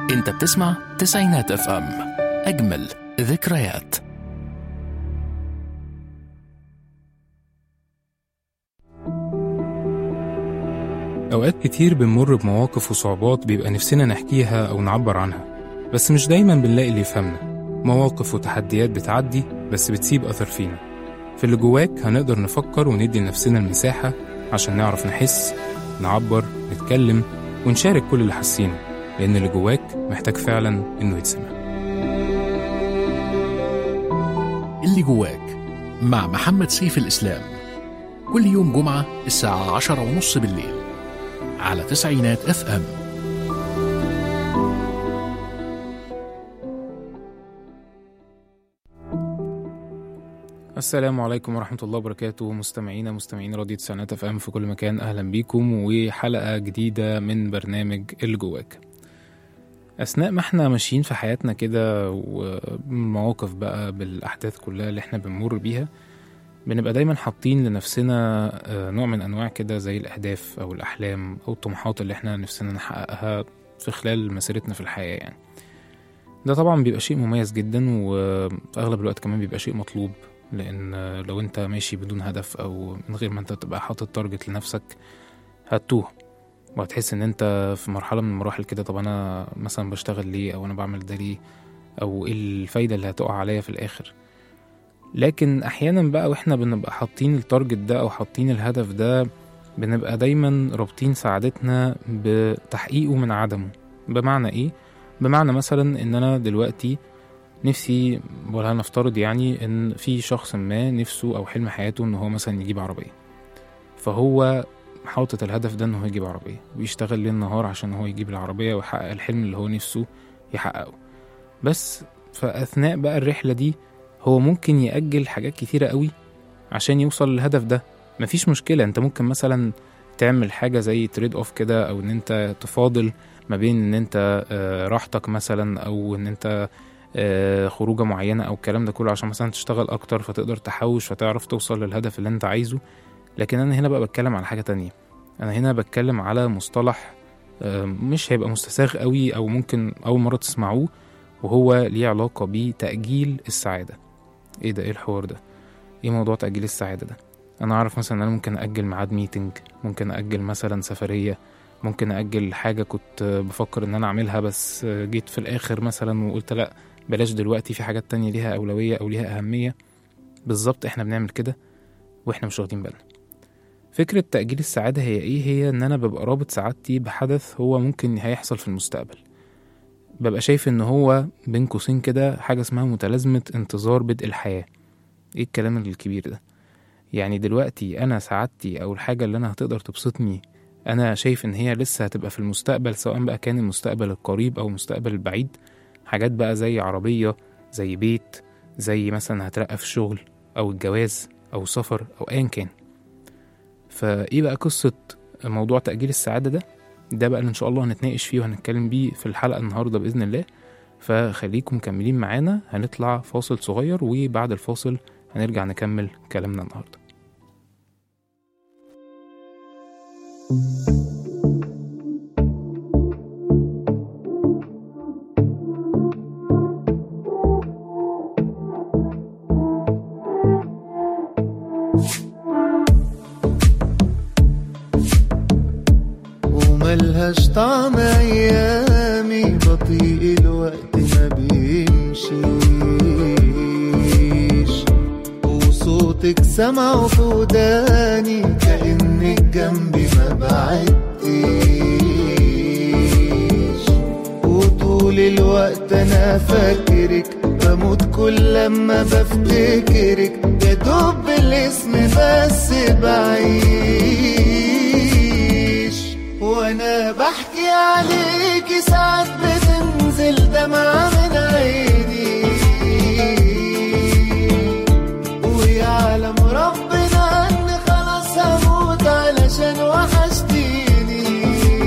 انت بتسمع تسعينات اف ام اجمل ذكريات أوقات كتير بنمر بمواقف وصعوبات بيبقى نفسنا نحكيها أو نعبر عنها بس مش دايما بنلاقي اللي يفهمنا مواقف وتحديات بتعدي بس بتسيب أثر فينا في اللي جواك هنقدر نفكر وندي لنفسنا المساحة عشان نعرف نحس نعبر نتكلم ونشارك كل اللي حاسينه لأن اللي جواك محتاج فعلا إنه يتسمع اللي جواك مع محمد سيف الإسلام كل يوم جمعة الساعة عشرة ونص بالليل على تسعينات اف ام السلام عليكم ورحمة الله وبركاته مستمعينا مستمعين راديو تسعينات اف ام في كل مكان أهلا بيكم وحلقة جديدة من برنامج اللي جواك أثناء ما احنا ماشيين في حياتنا كده ومواقف بقى بالأحداث كلها اللي احنا بنمر بيها بنبقى دايما حاطين لنفسنا آه، نوع من أنواع كده زي الأهداف أو الأحلام أو الطموحات اللي احنا نفسنا نحققها في خلال مسيرتنا في الحياة يعني ده طبعا بيبقى شيء مميز جدا وفي أغلب الوقت كمان بيبقى شيء مطلوب لأن آه، لو أنت ماشي بدون هدف أو من غير ما أنت تبقى حاطط تارجت لنفسك هتوه وهتحس ان انت في مرحله من المراحل كده طب انا مثلا بشتغل ليه او انا بعمل ده ليه او ايه الفايده اللي هتقع عليا في الاخر لكن احيانا بقى واحنا بنبقى حاطين التارجت ده او حاطين الهدف ده بنبقى دايما رابطين سعادتنا بتحقيقه من عدمه بمعنى ايه بمعنى مثلا ان انا دلوقتي نفسي ولا نفترض يعني ان في شخص ما نفسه او حلم حياته ان هو مثلا يجيب عربيه فهو حاطط الهدف ده ان هو يجيب عربيه ويشتغل ليل نهار عشان هو يجيب العربيه ويحقق الحلم اللي هو نفسه يحققه بس فاثناء بقى الرحله دي هو ممكن يأجل حاجات كتيرة قوي عشان يوصل للهدف ده مفيش مشكلة انت ممكن مثلا تعمل حاجة زي تريد اوف كده او ان انت تفاضل ما بين ان انت آه، راحتك مثلا او ان انت آه، خروجة معينة او الكلام ده كله عشان مثلا تشتغل اكتر فتقدر تحوش فتعرف توصل للهدف اللي انت عايزه لكن انا هنا بقى بتكلم على حاجة تانية انا هنا بتكلم على مصطلح آه، مش هيبقى مستساغ قوي او ممكن اول مرة تسمعوه وهو ليه علاقة بتأجيل السعادة ايه ده ايه الحوار ده ايه موضوع تأجيل السعادة ده انا اعرف مثلا ان انا ممكن اجل ميعاد ميتنج ممكن اجل مثلا سفرية ممكن اجل حاجة كنت بفكر ان انا اعملها بس جيت في الاخر مثلا وقلت لا بلاش دلوقتي في حاجات تانية ليها اولوية او ليها اهمية بالظبط احنا بنعمل كده واحنا مش واخدين بالنا فكرة تأجيل السعادة هي ايه هي ان انا ببقى رابط سعادتي بحدث هو ممكن هيحصل في المستقبل ببقى شايف ان هو بين قوسين كده حاجة اسمها متلازمة انتظار بدء الحياة ايه الكلام الكبير ده يعني دلوقتي انا سعادتي او الحاجة اللي انا هتقدر تبسطني انا شايف ان هي لسه هتبقى في المستقبل سواء بقى كان المستقبل القريب او المستقبل البعيد حاجات بقى زي عربية زي بيت زي مثلا هترقى في الشغل او الجواز او سفر او ايا كان فايه بقى قصة موضوع تأجيل السعادة ده ده بقى اللي ان شاء الله هنتناقش فيه وهنتكلم بيه في الحلقة النهاردة بإذن الله فخليكم مكملين معانا هنطلع فاصل صغير وبعد الفاصل هنرجع نكمل كلامنا النهاردة وملهاش طعم ايامي بطيء الوقت ما بيمشيش وصوتك سمعه في وداني كأنك جنبي ما بعدتيش وطول الوقت انا فاكرك بموت كل لما بفتكرك يا دوب بالاسم بس بعيش وانا بحكي عليكي ساعات بتنزل دمعة من عيني ويعلم ربنا ان خلاص هموت علشان وحشتيني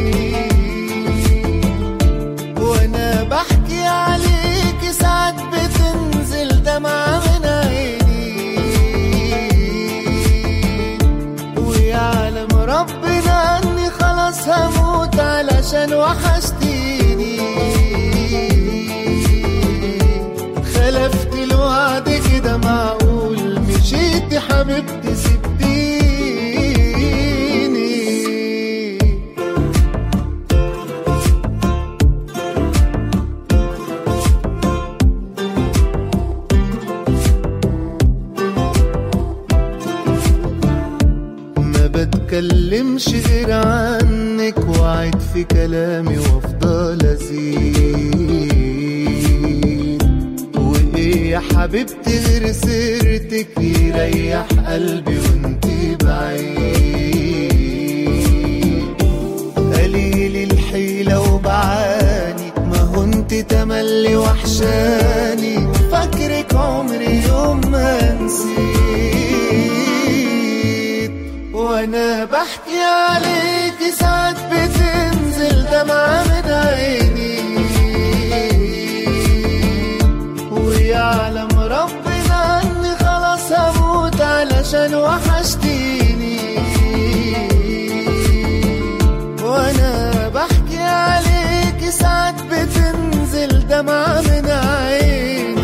وانا بحكي عليكي ساعات بتنزل دمعة من عيني ويعلم ربنا اني خلاص هموت علشان وحشتيني حبيبتي سبتيني ما بتكلمش غير عنك وعد في كلامي وافضل ازيد وايه يا حبيبتي غير سيرتك يريح قلبي وانت بعيد قليل الحيلة وبعاني ما هو انت تملي وحشاني فاكرك عمري يوم ما نسيت وانا بحكي عليك ساعات بتنزل دمعة من عيني ويعلم ربنا اني خلاص هموت علشان وحشتيني وانا بحكي عليك ساعات بتنزل دمعة من عيني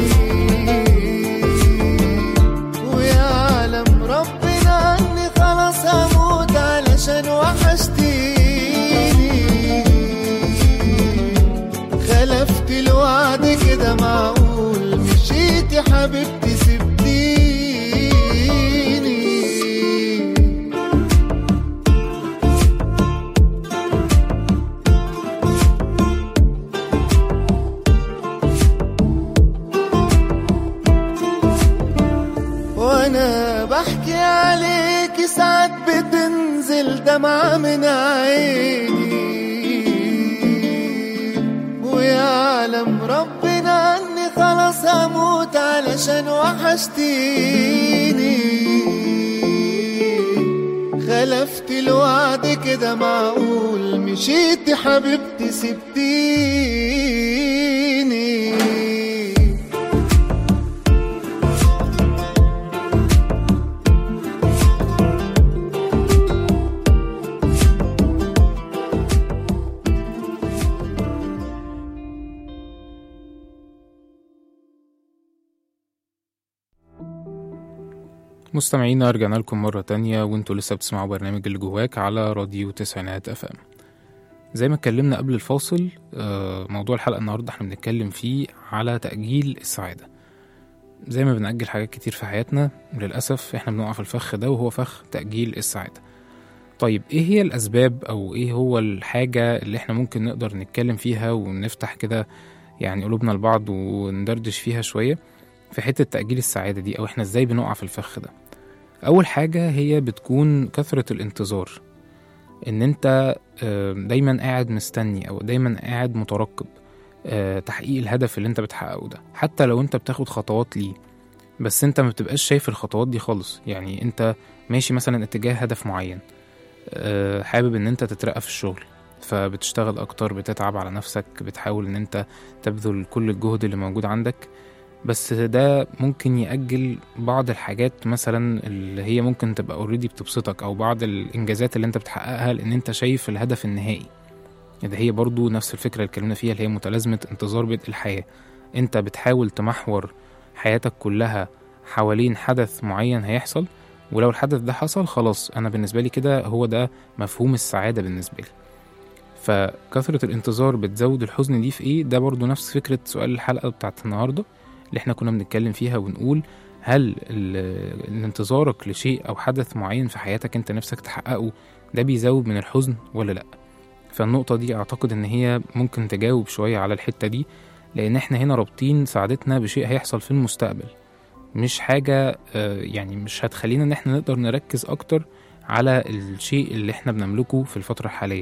ويعلم ربنا اني خلاص هموت علشان وحشتيني خلفت الوعد كده معقول مشيت يا حبيبتي سبتيني وانا بحكي عليك ساعات بتنزل دمعة من عيني ويعلم ربنا اني خلاص هموت علشان وحشتيني خلفت الوعد كده معقول مشيت يا حبيبتي سبتيني مستمعينا رجعنا لكم مرة تانية وانتوا لسه بتسمعوا برنامج اللي جواك على راديو تسعينات اف ام زي ما اتكلمنا قبل الفاصل آه، موضوع الحلقة النهاردة احنا بنتكلم فيه على تأجيل السعادة زي ما بنأجل حاجات كتير في حياتنا للأسف احنا بنقع في الفخ ده وهو فخ تأجيل السعادة طيب ايه هي الأسباب أو ايه هو الحاجة اللي احنا ممكن نقدر نتكلم فيها ونفتح كده يعني قلوبنا لبعض وندردش فيها شوية في حتة تأجيل السعادة دي أو احنا ازاي بنقع في الفخ ده أول حاجة هي بتكون كثرة الانتظار إن أنت آه، دايما قاعد مستني أو دايما قاعد مترقب آه، تحقيق الهدف اللي أنت بتحققه ده حتى لو أنت بتاخد خطوات ليه بس أنت ما بتبقاش شايف الخطوات دي خالص يعني أنت ماشي مثلا اتجاه هدف معين آه، حابب إن أنت تترقى في الشغل فبتشتغل أكتر بتتعب على نفسك بتحاول إن أنت تبذل كل الجهد اللي موجود عندك بس ده ممكن يأجل بعض الحاجات مثلا اللي هي ممكن تبقى اوريدي بتبسطك او بعض الانجازات اللي انت بتحققها لان انت شايف الهدف النهائي ده هي برضو نفس الفكرة اللي اتكلمنا فيها اللي هي متلازمة انتظار بدء الحياة انت بتحاول تمحور حياتك كلها حوالين حدث معين هيحصل ولو الحدث ده حصل خلاص انا بالنسبة لي كده هو ده مفهوم السعادة بالنسبة لي فكثرة الانتظار بتزود الحزن دي في ايه ده برضو نفس فكرة سؤال الحلقة بتاعت النهاردة اللي احنا كنا بنتكلم فيها ونقول هل ال- ال- انتظارك لشيء او حدث معين في حياتك انت نفسك تحققه ده بيزود من الحزن ولا لا فالنقطة دي اعتقد ان هي ممكن تجاوب شوية على الحتة دي لان احنا هنا رابطين سعادتنا بشيء هيحصل في المستقبل مش حاجة آه، يعني مش هتخلينا ان احنا نقدر نركز اكتر على الشيء اللي احنا بنملكه في الفترة الحالية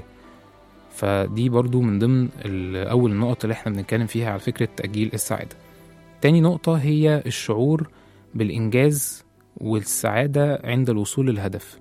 فدي برضو من ضمن ال- أول النقط اللي احنا بنتكلم فيها على فكرة تأجيل السعادة تاني نقطة هي الشعور بالإنجاز والسعادة عند الوصول للهدف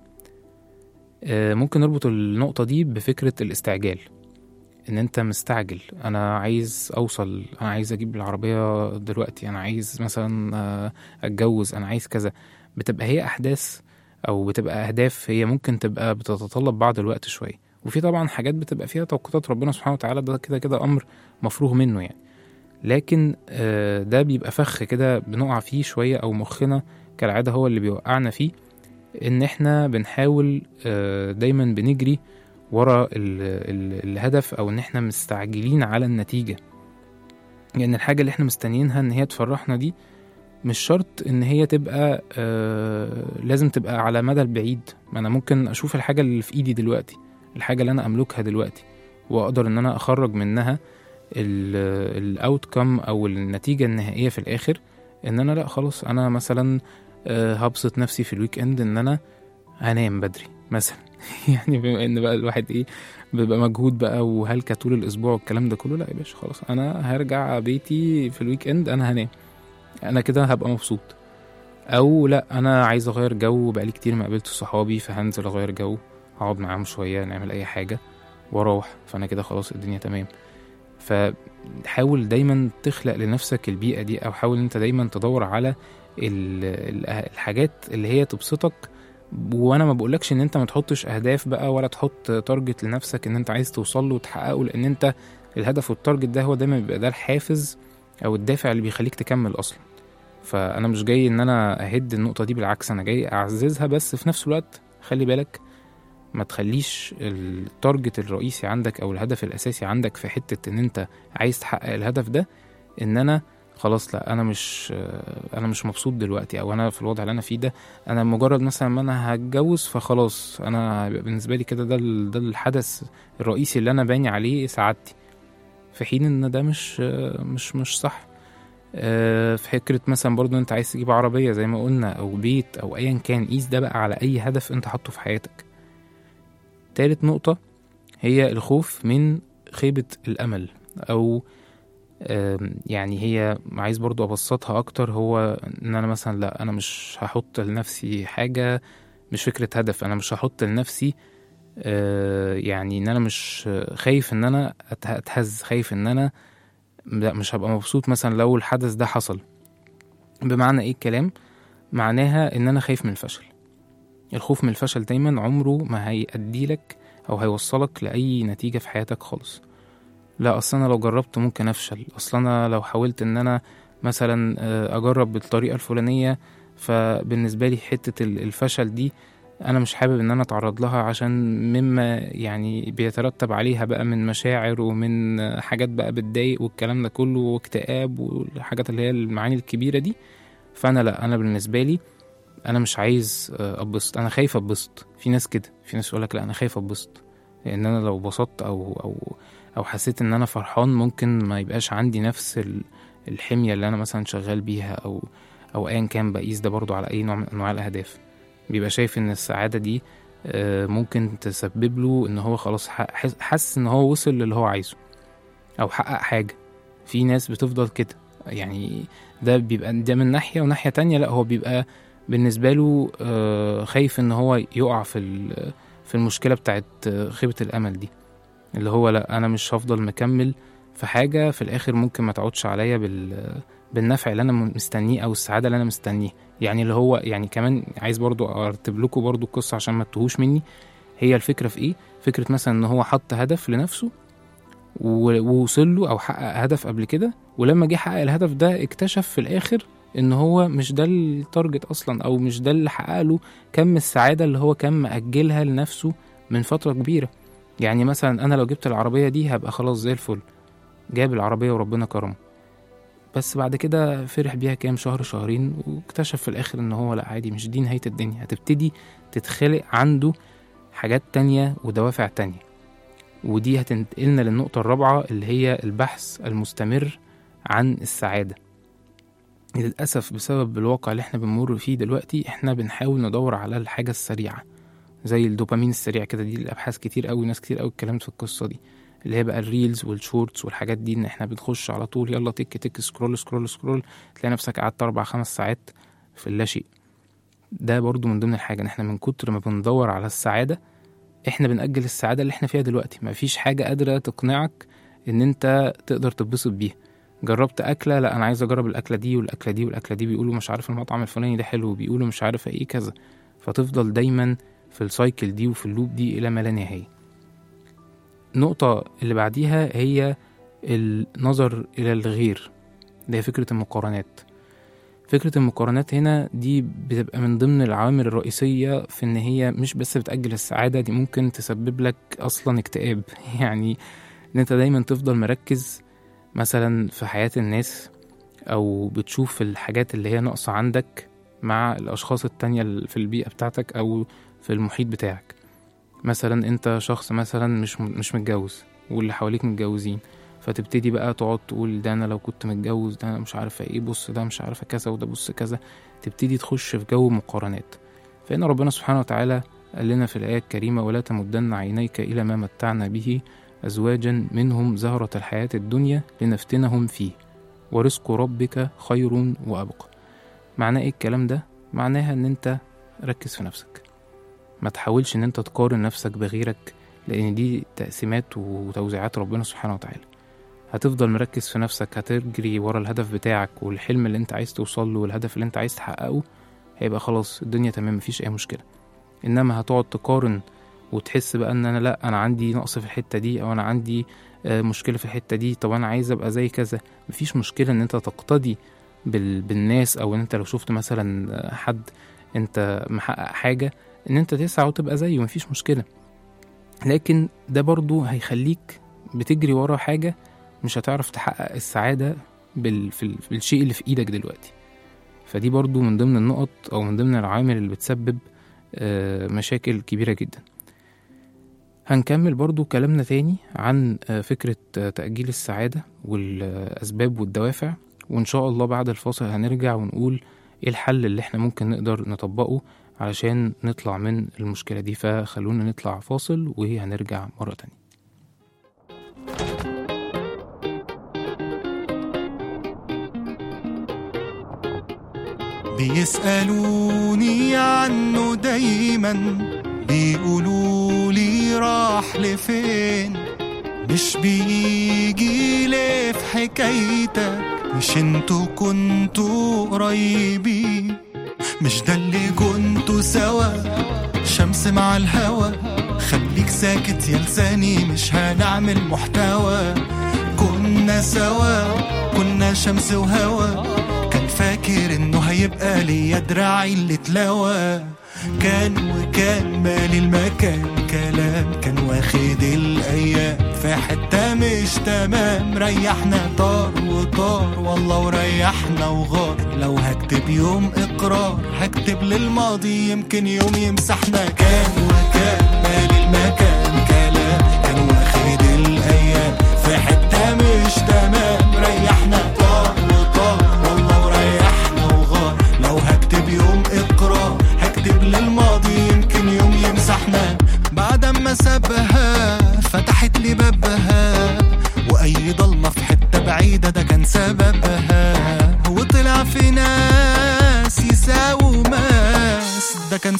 آه، ممكن نربط النقطة دي بفكرة الاستعجال ان انت مستعجل انا عايز اوصل انا عايز اجيب العربية دلوقتي انا عايز مثلا آه، اتجوز انا عايز كذا بتبقى هي احداث او بتبقى اهداف هي ممكن تبقى بتتطلب بعض الوقت شوية وفي طبعا حاجات بتبقى فيها توقيتات ربنا سبحانه وتعالى ده كده كده امر مفروغ منه يعني لكن آه، ده بيبقى فخ كده بنقع فيه شوية او مخنا كالعادة هو اللي بيوقعنا فيه ان احنا بنحاول آه، دايما بنجري ورا ال ال الهدف او ان احنا مستعجلين على النتيجة لان الحاجة اللي احنا مستنيينها ان هي تفرحنا دي مش شرط ان هي تبقى آه لازم تبقى على مدى البعيد ما انا ممكن اشوف الحاجة اللي في ايدي دلوقتي الحاجة اللي انا املكها دلوقتي واقدر ان انا اخرج منها الاوتكم او النتيجة النهائية في الاخر ان انا لا خلاص انا مثلا آه، هبسط نفسي في الويك اند ان انا هنام بدري مثلا يعني بما ان بقى الواحد ايه بيبقى مجهود بقى وهلكة طول الاسبوع والكلام ده كله لا يا باشا خلاص انا هرجع بيتي في الويك اند انا هنام انا كده هبقى مبسوط او لا انا عايز اغير جو بقالي كتير ما قابلت صحابي فهنزل اغير جو اقعد معاهم شويه نعمل اي حاجه واروح فانا كده خلاص الدنيا تمام فحاول دايما تخلق لنفسك البيئه دي او حاول انت دايما تدور على ال- ال- الحاجات اللي هي تبسطك وانا ما بقولكش ان انت ما تحطش اهداف بقى ولا تحط تارجت لنفسك ان انت عايز توصل له وتحققه لان انت الهدف والتارجت ده هو دايما بيبقى ده الحافز او الدافع اللي بيخليك تكمل اصلا فانا مش جاي ان انا اهد النقطه دي بالعكس انا جاي اعززها بس في نفس الوقت خلي بالك ما تخليش التارجت الرئيسي عندك او الهدف الاساسي عندك في حته ان انت عايز تحقق الهدف ده ان انا خلاص لا انا مش انا مش مبسوط دلوقتي او انا في الوضع اللي انا فيه ده انا مجرد مثلا ما انا هتجوز فخلاص انا هيبقى بالنسبه لي كده ده ال- ده الحدث الرئيسي اللي انا باني عليه سعادتي في حين ان ده مش مش مش صح آه، في فكرة مثلا برضو انت عايز تجيب عربية زي ما قلنا او بيت او ايا كان قيس ده بقى على اي هدف انت حاطه في حياتك تالت نقطة هي الخوف من خيبة الامل او آم، يعني هي عايز برضو ابسطها اكتر هو ان انا مثلا لا انا مش هحط لنفسي حاجة مش فكرة هدف انا مش هحط لنفسي آه، يعني ان انا مش خايف ان انا أته- اتهز خايف ان انا لا مش هبقى مبسوط مثلا لو الحدث ده حصل بمعنى ايه الكلام معناها ان انا خايف من الفشل الخوف من الفشل دايما عمره ما هيأدي لك او هيوصلك لاي نتيجة في حياتك خالص لا اصل انا لو جربت ممكن افشل اصل انا لو حاولت ان انا مثلا آه، اجرب بالطريقة الفلانية فبالنسبة لي حتة ال- الفشل دي انا مش حابب ان انا اتعرض لها عشان مما يعني بيترتب عليها بقى من مشاعر ومن حاجات بقى بتضايق والكلام ده كله واكتئاب والحاجات اللي هي المعاني الكبيره دي فانا لا انا بالنسبه لي انا مش عايز آه، اتبسط انا خايف اتبسط في ناس كده في ناس يقولك لا انا خايف اتبسط لان انا لو بسطت او او او حسيت ان انا فرحان ممكن ما يبقاش عندي نفس ال- الحميه اللي انا مثلا شغال بيها او او ايا كان بقيس ده برضو على اي نوع من انواع الاهداف بيبقى شايف ان السعاده دي آه، ممكن تسبب له ان هو خلاص ح- حس- حس ان هو وصل للي هو عايزه او حقق حاجه في ناس بتفضل كده يعني ده بيبقى ده من ناحيه وناحيه تانية لا هو بيبقى بالنسبه له آه، خايف ان هو يقع في ال- في المشكله بتاعت آه، خيبه الامل دي اللي هو لا انا مش هفضل مكمل في حاجه في الاخر ممكن ما تعودش عليا بال بالنفع اللي انا مستنيه او السعاده اللي انا مستنيه يعني اللي هو يعني كمان عايز برضو ارتب لكم برضو القصه عشان ما تتوهوش مني هي الفكره في ايه فكره مثلا ان هو حط هدف لنفسه و- ووصل له او حقق هدف قبل كده ولما جه حقق الهدف ده اكتشف في الاخر ان هو مش ده التارجت اصلا او مش ده اللي حقق له كم السعاده اللي هو كان مأجلها لنفسه من فتره كبيره يعني مثلا انا لو جبت العربيه دي هبقى خلاص زي الفل جاب العربيه وربنا كرمه بس بعد كده فرح بيها كام شهر شهرين واكتشف في الاخر ان هو لا عادي مش دي نهايه الدنيا هتبتدي تتخلق عنده حاجات تانية ودوافع تانية ودي هتنقلنا للنقطة الرابعة اللي هي البحث المستمر عن السعادة للأسف بسبب الواقع اللي احنا بنمر فيه دلوقتي احنا بنحاول ندور على الحاجة السريعة زي الدوبامين السريع كده دي الأبحاث كتير قوي ناس كتير قوي اتكلمت في القصة دي اللي هي بقى الريلز والشورتس والحاجات دي ان احنا بنخش على طول يلا تك تك سكرول سكرول سكرول تلاقي نفسك قعدت أربع خمس ساعات في اللاشيء ده برضو من ضمن الحاجة ان احنا من كتر ما بندور على السعادة احنا بنأجل السعادة اللي احنا فيها دلوقتي مفيش حاجة قادرة تقنعك ان انت تقدر تتبسط بيها جربت أكلة لا أنا عايز أجرب الأكلة دي والأكلة دي والأكلة دي بيقولوا مش عارف المطعم الفلاني ده حلو بيقولوا مش عارف ايه كذا فتفضل دايما في السايكل دي وفي اللوب دي إلى ما لا نهاية النقطة اللي بعديها هي النظر إلى الغير اللي هي فكرة المقارنات فكرة المقارنات هنا دي بتبقى من ضمن العوامل الرئيسية في إن هي مش بس بتأجل السعادة دي ممكن تسبب لك أصلا اكتئاب يعني إن أنت دايما تفضل مركز مثلا في حياة الناس أو بتشوف الحاجات اللي هي ناقصة عندك مع الأشخاص التانية اللي في البيئة بتاعتك أو في المحيط بتاعك مثلا أنت شخص مثلا مش مش متجوز واللي حواليك متجوزين فتبتدي بقى تقعد تقول ده انا لو كنت متجوز ده انا مش عارفه ايه بص ده مش عارفه كذا وده بص كذا تبتدي تخش في جو مقارنات فإن ربنا سبحانه وتعالى قال لنا في الآية الكريمة ولا تمدن عينيك إلى ما متعنا به أزواجا منهم زهرة الحياة الدنيا لنفتنهم فيه ورزق ربك خير وأبقى معناه إيه الكلام ده؟ معناها إن أنت ركز في نفسك ما تحاولش إن أنت تقارن نفسك بغيرك لأن دي تقسيمات وتوزيعات ربنا سبحانه وتعالى هتفضل مركز في نفسك هتجري ورا الهدف بتاعك والحلم اللي انت عايز توصل له والهدف اللي انت عايز تحققه هيبقى خلاص الدنيا تمام مفيش اي مشكله انما هتقعد تقارن وتحس بقى ان انا لا انا عندي نقص في الحته دي او انا عندي آه، مشكله في الحته دي طب انا عايز ابقى زي كذا مفيش مشكله ان انت تقتدي بال... بالناس او ان انت لو شفت مثلا آه، حد انت محقق حاجه ان انت تسعى وتبقى زيه مفيش مشكله لكن ده برضو هيخليك بتجري ورا حاجه مش هتعرف تحقق السعادة بال... في ال- بالشيء اللي في إيدك دلوقتي فدي برضو من ضمن النقط أو من ضمن العوامل اللي بتسبب آه، مشاكل كبيرة جدا هنكمل برضو كلامنا تاني عن آه، فكرة آه، تأجيل السعادة والأسباب والدوافع وإن شاء الله بعد الفاصل هنرجع ونقول إيه الحل اللي إحنا ممكن نقدر نطبقه علشان نطلع من المشكلة دي فخلونا نطلع فاصل وهنرجع مرة تانية بيسألوني عنه دايما بيقولوا لي راح لفين مش بيجي ليه في حكايتك مش انتوا كنتوا قريبين مش ده اللي كنتوا سوا شمس مع الهوا خليك ساكت يا لساني مش هنعمل محتوى كنا سوا كنا شمس وهوا كان فاكر انه هيبقى ليا دراعي اللي اتلوى كان وكان مالي المكان كلام كان واخد الايام في حته مش تمام ريحنا طار وطار والله وريحنا وغار لو هكتب يوم اقرار هكتب للماضي يمكن يوم يمسحنا كان وكان مالي المكان كلام كان واخد الايام في حته مش تمام ريحنا طار وطار والله وريحنا وغار لو هكتب يوم اقرار هكتب للماضي يمكن يوم يمسحنا بعد ما سابها فتحت لي بابها واي ضلمه في حته بعيده ده كان سببها وطلع في ناس يساووا ماس ده كان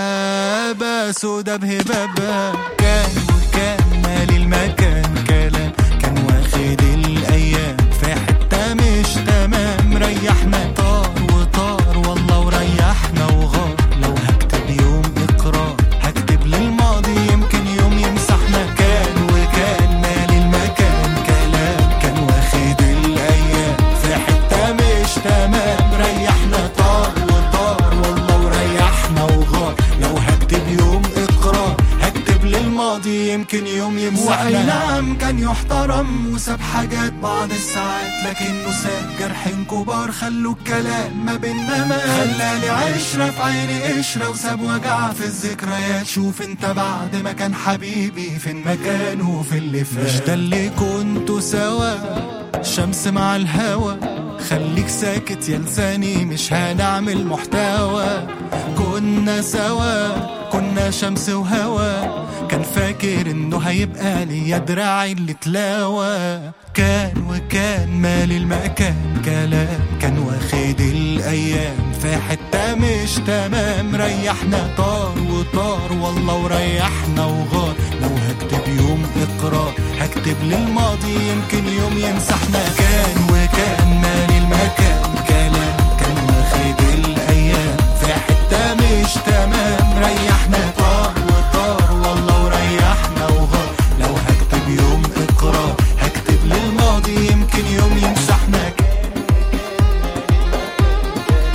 سحابه سودا بهبابها كان وكان مالي المكان كلام كان واخد الايام في حته مش تمام ريحنا طار وطار والله وريحنا وغار لو هكتب يوم اقرار هكتب للماضي يمكن يوم يمسحنا كان وكان مالي المكان كلام كان واخد الايام في حته مش تمام ريحنا طار وطار والله وريحنا وغار لو هكتب يوم اقرار هكتب للماضي يمكن يوم يمسحنا واي نعم كان يحترم وساب حاجات بعض الساعات لكنه ساب جرحين كبار خلوا الكلام ما بينا ما خلاني عشرة في عيني قشرة وساب وجع في الذكريات شوف انت بعد ما كان حبيبي فين مكانه في اللي فات مش ده اللي كنتوا سوا شمس مع الهوا خليك ساكت يا لساني مش هنعمل محتوى كنا سوا كنا شمس وهوا كان فاكر انه هيبقى ليا دراعي اللي تلاوى كان وكان مالي المكان كلام كان واخد الايام في حته مش تمام ريحنا طار وطار والله وريحنا وغار لو هكتب يوم اقرار هكتب للماضي يمكن يوم يمسحنا كان وكان مالي المكان كلام كان واخد الايام في حته مش تمام ريحنا طار وطار والله وريحنا وغار لو هكتب يوم اقرار هكتب للماضي يمكن يوم يمسحنا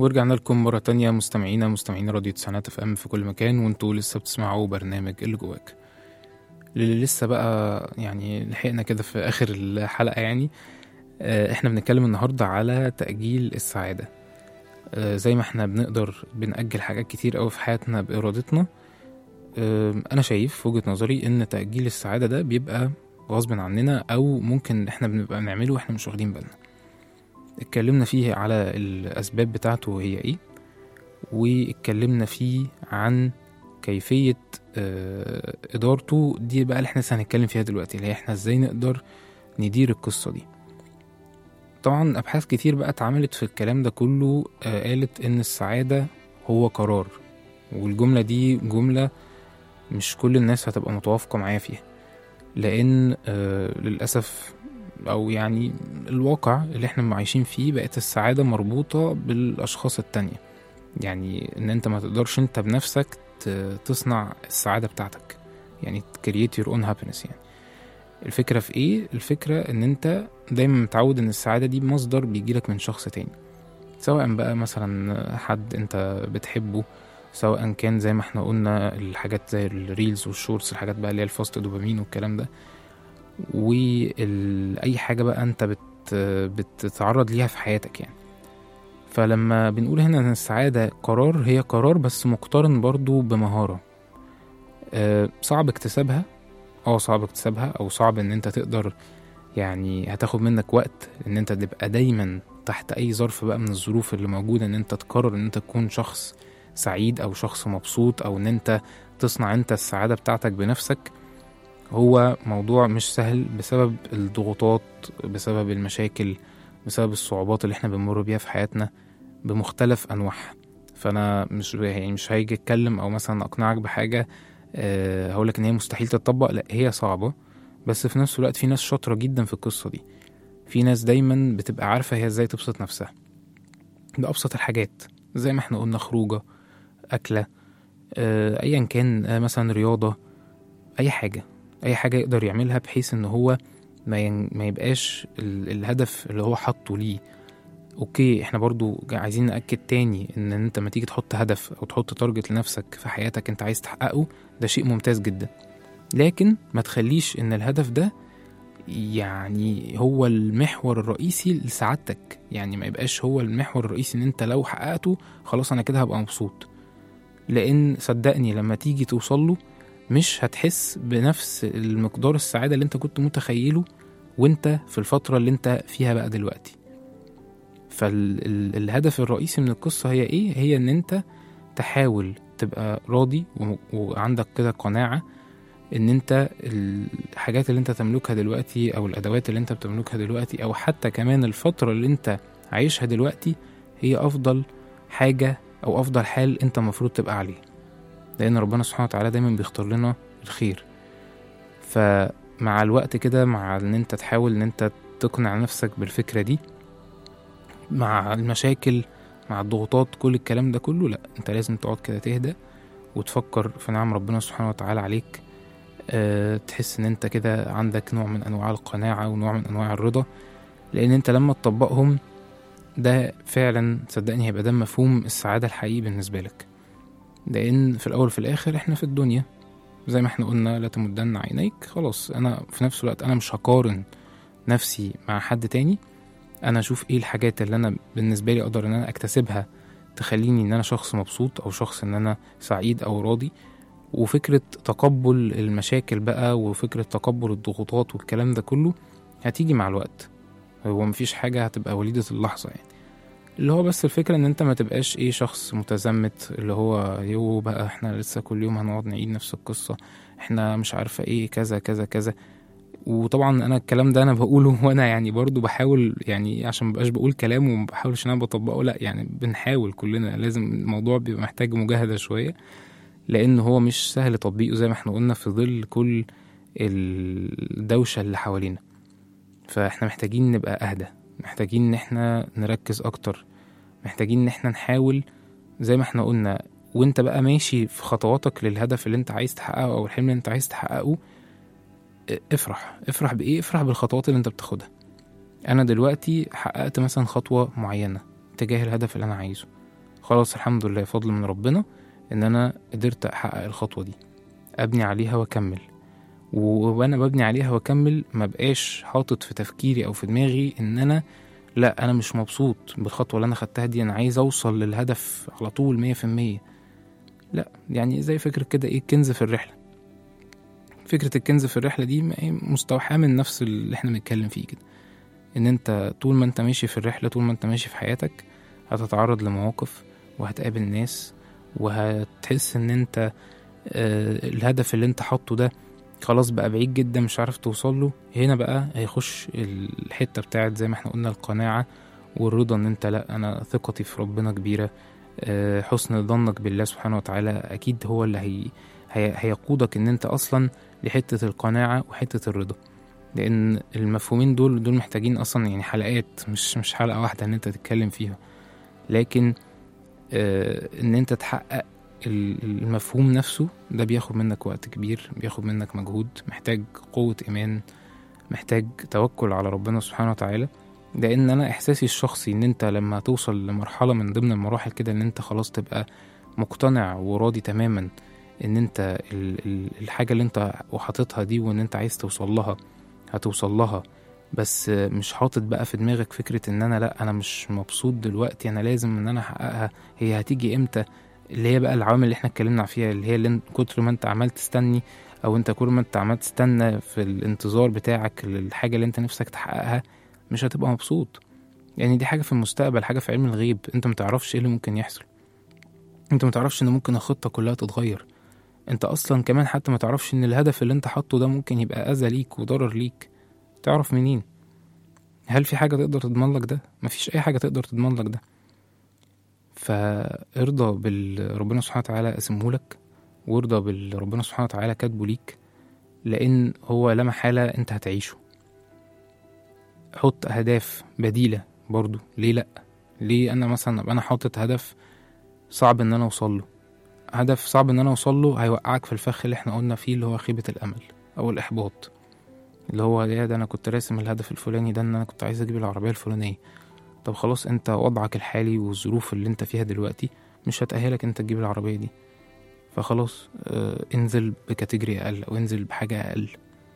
ورجعنا لكم مرة تانية مستمعينا مستمعين راديو تسعينات اف ام في كل مكان وانتوا لسه بتسمعوا برنامج اللي جواك اللي لسه بقى يعني لحقنا كده في آخر الحلقة يعني آه، احنا بنتكلم النهاردة على تأجيل السعادة آه، زي ما احنا بنقدر بنأجل حاجات كتير أوي في حياتنا بإرادتنا آه، أنا شايف في وجهة نظري إن تأجيل السعادة ده بيبقى غصب عننا أو ممكن احنا بنبقى بنعمله واحنا مش واخدين بالنا اتكلمنا فيه على الأسباب بتاعته هي إيه واتكلمنا فيه عن كيفية آه، إدارته دي بقى اللي احنا لسه هنتكلم فيها دلوقتي اللي هي احنا ازاي نقدر ندير القصة دي طبعا أبحاث كتير بقى اتعملت في الكلام ده كله آه، قالت إن السعادة هو قرار والجملة دي جملة مش كل الناس هتبقى متوافقة معايا فيها لأن آه، للأسف أو يعني الواقع اللي احنا عايشين فيه بقت السعادة مربوطة بالأشخاص التانية يعني إن أنت ما تقدرش أنت بنفسك ت- تصنع السعادة بتاعتك يعني create your own happiness يعني الفكرة في إيه؟ الفكرة إن أنت دايما متعود إن السعادة دي مصدر بيجيلك من شخص تاني سواء بقى مثلا حد أنت بتحبه سواء كان زي ما احنا قلنا الحاجات زي الريلز والشورتس الحاجات بقى اللي هي الفاست دوبامين والكلام ده وأي حاجة بقى أنت بت بتتعرض ليها في حياتك يعني فلما بنقول هنا ان السعادة قرار هي قرار بس مقترن برضو بمهارة آه، صعب اكتسابها اه صعب اكتسابها او صعب ان انت تقدر يعني هتاخد منك وقت ان انت تبقى دايما تحت اي ظرف بقى من الظروف اللي موجودة ان انت تقرر ان انت تكون شخص سعيد او شخص مبسوط او ان انت تصنع انت السعادة بتاعتك بنفسك هو موضوع مش سهل بسبب الضغوطات بسبب المشاكل بسبب الصعوبات اللي احنا بنمر بيها في حياتنا بمختلف انواعها فانا مش يعني مش هيجي اتكلم او مثلا اقنعك بحاجه أه هقولك ان هي مستحيل تتطبق لا هي صعبه بس في نفس الوقت في ناس شاطره جدا في القصه دي في ناس دايما بتبقى عارفه هي ازاي تبسط نفسها بابسط الحاجات زي ما احنا قلنا خروجه اكله أه ايا كان آه، مثلا رياضه اي حاجه اي حاجه يقدر يعملها بحيث ان هو ما, ين... ما يبقاش ال... الهدف اللي هو حاطه ليه اوكي احنا برضو جا- عايزين نأكد تاني ان انت ما تيجي تحط هدف او تحط تارجت لنفسك في حياتك انت عايز تحققه ده شيء ممتاز جدا لكن ما تخليش ان الهدف ده يعني هو المحور الرئيسي لسعادتك يعني ما يبقاش هو المحور الرئيسي ان انت لو حققته خلاص انا كده هبقى مبسوط لان صدقني لما تيجي توصل له مش هتحس بنفس المقدار السعادة اللي انت كنت متخيله وانت في الفترة اللي انت فيها بقى دلوقتي فالهدف الرئيسي من القصة هي ايه؟ هي ان انت تحاول تبقى راضي و- وعندك كده قناعة ان انت الحاجات اللي انت تملكها دلوقتي او الادوات اللي انت بتملكها دلوقتي او حتى كمان الفترة اللي انت عايشها دلوقتي هي افضل حاجة او افضل حال انت المفروض تبقى عليه لان ربنا سبحانه وتعالى دايما بيختار لنا الخير فمع الوقت كده مع ان انت تحاول ان انت تقنع نفسك بالفكرة دي مع المشاكل مع الضغوطات كل الكلام ده كله لا انت لازم تقعد كده تهدى وتفكر في نعم ربنا سبحانه وتعالى عليك أه تحس ان انت كده عندك نوع من انواع القناعة ونوع من انواع الرضا لان انت لما تطبقهم ده فعلا صدقني هيبقى ده مفهوم السعادة الحقيقي بالنسبة لك لان في الاول وفي الاخر احنا في الدنيا زي ما احنا قلنا لا تمدن عينيك خلاص انا في نفس الوقت انا مش هقارن نفسي مع حد تاني انا اشوف ايه الحاجات اللي انا بالنسبه لي اقدر ان انا اكتسبها تخليني ان انا شخص مبسوط او شخص ان انا سعيد او راضي وفكره تقبل المشاكل بقى وفكره تقبل الضغوطات والكلام ده كله هتيجي مع الوقت هو مفيش حاجه هتبقى وليده اللحظه يعني اللي هو بس الفكرة ان انت ما تبقاش ايه شخص متزمت اللي هو يو بقى احنا لسه كل يوم هنقعد نعيد نفس القصة احنا مش عارفة ايه كذا كذا كذا وطبعا انا الكلام ده انا بقوله وانا يعني برضو بحاول يعني عشان مبقاش بقول كلام وما بحاولش ان انا بطبقه لا يعني بنحاول كلنا لازم الموضوع بيبقى محتاج مجاهدة شوية لان هو مش سهل تطبيقه زي ما احنا قلنا في ظل كل الدوشة اللي حوالينا فاحنا محتاجين نبقى اهدى محتاجين ان احنا نركز اكتر محتاجين ان احنا نحاول زي ما احنا قلنا وانت بقى ماشي في خطواتك للهدف اللي انت عايز تحققه او الحلم اللي انت عايز تحققه اه، افرح افرح بايه افرح بالخطوات اللي انت بتاخدها انا دلوقتي حققت مثلا خطوة معينة تجاه الهدف اللي انا عايزه خلاص الحمد لله فضل من ربنا ان انا قدرت احقق الخطوه دي ابني عليها واكمل و- وانا ببني عليها واكمل ما بقاش حاطط في تفكيري او في دماغي ان انا لا انا مش مبسوط بالخطوه اللي انا خدتها دي انا عايز اوصل للهدف على طول مية في المية لا يعني زي فكرة كده ايه كنز في الرحلة فكرة الكنز في الرحلة دي ما هي مستوحاة من نفس اللي احنا بنتكلم فيه كده ان انت طول ما انت ماشي في الرحلة طول ما انت ماشي في حياتك هتتعرض لمواقف وهتقابل ناس وهتحس ان انت آه الهدف اللي انت حاطه ده خلاص بقى بعيد جدا مش عارف توصل له هنا بقى هيخش الحتة بتاعت زي ما احنا قلنا القناعة والرضا ان انت لا انا ثقتي في ربنا كبيرة آه، حسن ظنك بالله سبحانه وتعالى اكيد هو اللي هي هي هيقودك ان انت اصلا لحتة القناعة وحتة الرضا لان المفهومين دول دول محتاجين اصلا يعني حلقات مش مش حلقة واحدة ان انت تتكلم فيها لكن آه، ان انت تحقق ال- المفهوم نفسه ده بياخد منك وقت كبير بياخد منك مجهود محتاج قوة إيمان محتاج توكل على ربنا سبحانه وتعالى لأن أنا إحساسي الشخصي إن أنت لما توصل لمرحلة من ضمن المراحل كده إن أنت خلاص تبقى مقتنع وراضي تماما إن أنت ال- ال- الحاجة اللي أنت وحاططها دي وإن أنت عايز توصل لها هتوصل لها بس مش حاطط بقى في دماغك فكرة إن أنا لأ أنا مش مبسوط دلوقتي أنا لازم إن أنا أحققها هي هتيجي إمتى اللي هي بقى العوامل اللي احنا اتكلمنا فيها اللي هي اللي إن- كتر ما انت عمال تستني او انت كل ما انت عمال تستنى في الانتظار بتاعك للحاجة اللي انت نفسك تحققها مش هتبقى مبسوط يعني دي حاجة في المستقبل حاجة في علم الغيب انت متعرفش ايه اللي ممكن يحصل انت متعرفش ان ممكن الخطة كلها تتغير انت اصلا كمان حتى متعرفش ان الهدف اللي انت حاطه ده ممكن يبقى اذى ليك وضرر ليك تعرف منين هل في حاجة تقدر تضمن لك ده مفيش اي حاجة تقدر تضمن لك ده فارضى باللي ربنا سبحانه وتعالى قسمه لك وارضى باللي ربنا سبحانه وتعالى كاتبه ليك لان هو لا محالة انت هتعيشه حط اهداف بديلة برضو ليه لا ليه انا مثلا ابقى انا حاطط هدف صعب ان انا اوصل له هدف صعب ان انا اوصل له هيوقعك في الفخ اللي احنا قلنا فيه اللي هو خيبة الامل او الاحباط اللي هو يا ده انا كنت راسم الهدف الفلاني ده ان انا كنت عايز اجيب العربية الفلانية طب خلاص انت وضعك الحالي والظروف اللي انت فيها دلوقتي مش هتأهلك انت تجيب العربية دي فخلاص اه انزل بكاتيجوري اقل او انزل بحاجة اقل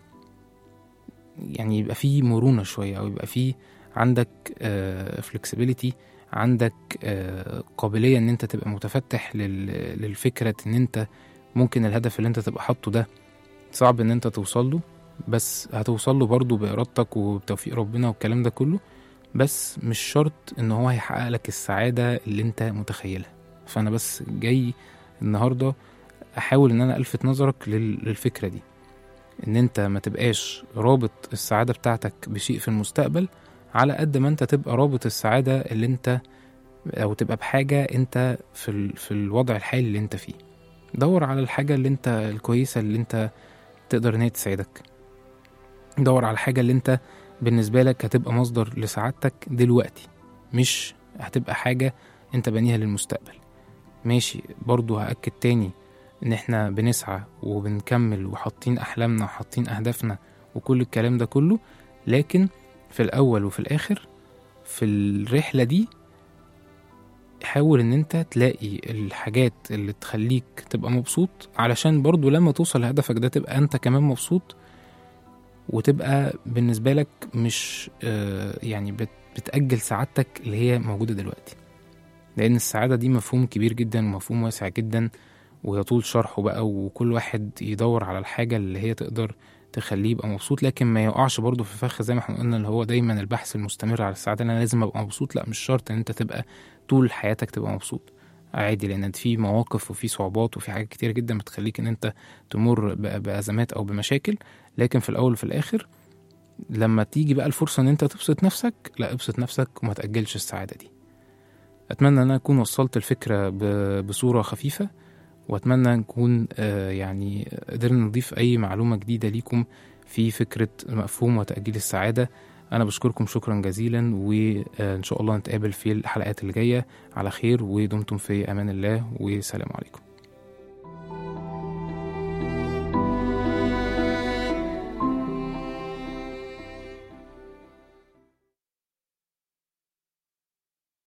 يعني يبقى فيه مرونة شوية او يبقى فيه عندك اه flexibility عندك اه قابلية ان انت تبقى متفتح لل- للفكرة ان انت ممكن الهدف اللي انت تبقى حاطه ده صعب ان انت توصل له بس هتوصل له برضه بإرادتك وبتوفيق ربنا والكلام ده كله بس مش شرط ان هو هيحقق لك السعادة اللي انت متخيلها فانا بس جاي النهاردة احاول ان انا الفت نظرك لل- للفكرة دي ان انت ما تبقاش رابط السعادة بتاعتك بشيء في المستقبل على قد ما انت تبقى رابط السعادة اللي انت او تبقى بحاجة انت في, ال... في الوضع الحالي اللي انت فيه دور على الحاجة اللي انت الكويسة اللي انت تقدر ان هي تساعدك دور على الحاجة اللي انت بالنسبة لك هتبقى مصدر لسعادتك دلوقتي مش هتبقى حاجة انت بانيها للمستقبل ماشي برضو هأكد تاني ان احنا بنسعى وبنكمل وحاطين احلامنا وحاطين اهدافنا وكل الكلام ده كله لكن في الاول وفي الاخر في الرحلة دي حاول ان انت تلاقي الحاجات اللي تخليك تبقى مبسوط علشان برضو لما توصل لهدفك ده تبقى انت كمان مبسوط وتبقى بالنسبة لك مش آه، يعني بت- بتأجل سعادتك اللي هي موجودة دلوقتي لأن السعادة دي مفهوم كبير جدا ومفهوم واسع جدا ويطول شرحه بقى وكل واحد يدور على الحاجة اللي هي تقدر تخليه يبقى مبسوط لكن ما يقعش برضه في فخ زي ما احنا قلنا اللي هو دايما البحث المستمر على السعادة إن انا لازم ابقى مبسوط لا مش شرط ان انت تبقى طول حياتك تبقى مبسوط عادي لان انت في مواقف وفي صعوبات وفي حاجات كتير جدا بتخليك ان انت تمر ب- بأزمات او بمشاكل لكن في الاول وفي الاخر لما تيجي بقى الفرصة ان انت تبسط نفسك لا ابسط نفسك وما تأجلش السعادة دي اتمنى ان انا اكون وصلت الفكرة ب- بصورة خفيفة واتمنى نكون آه، يعني قدرنا نضيف اي معلومة جديدة ليكم في فكرة مفهوم وتأجيل السعادة انا بشكركم شكرا جزيلا وان شاء الله نتقابل في الحلقات اللي جاية على خير ودمتم في امان الله والسلام عليكم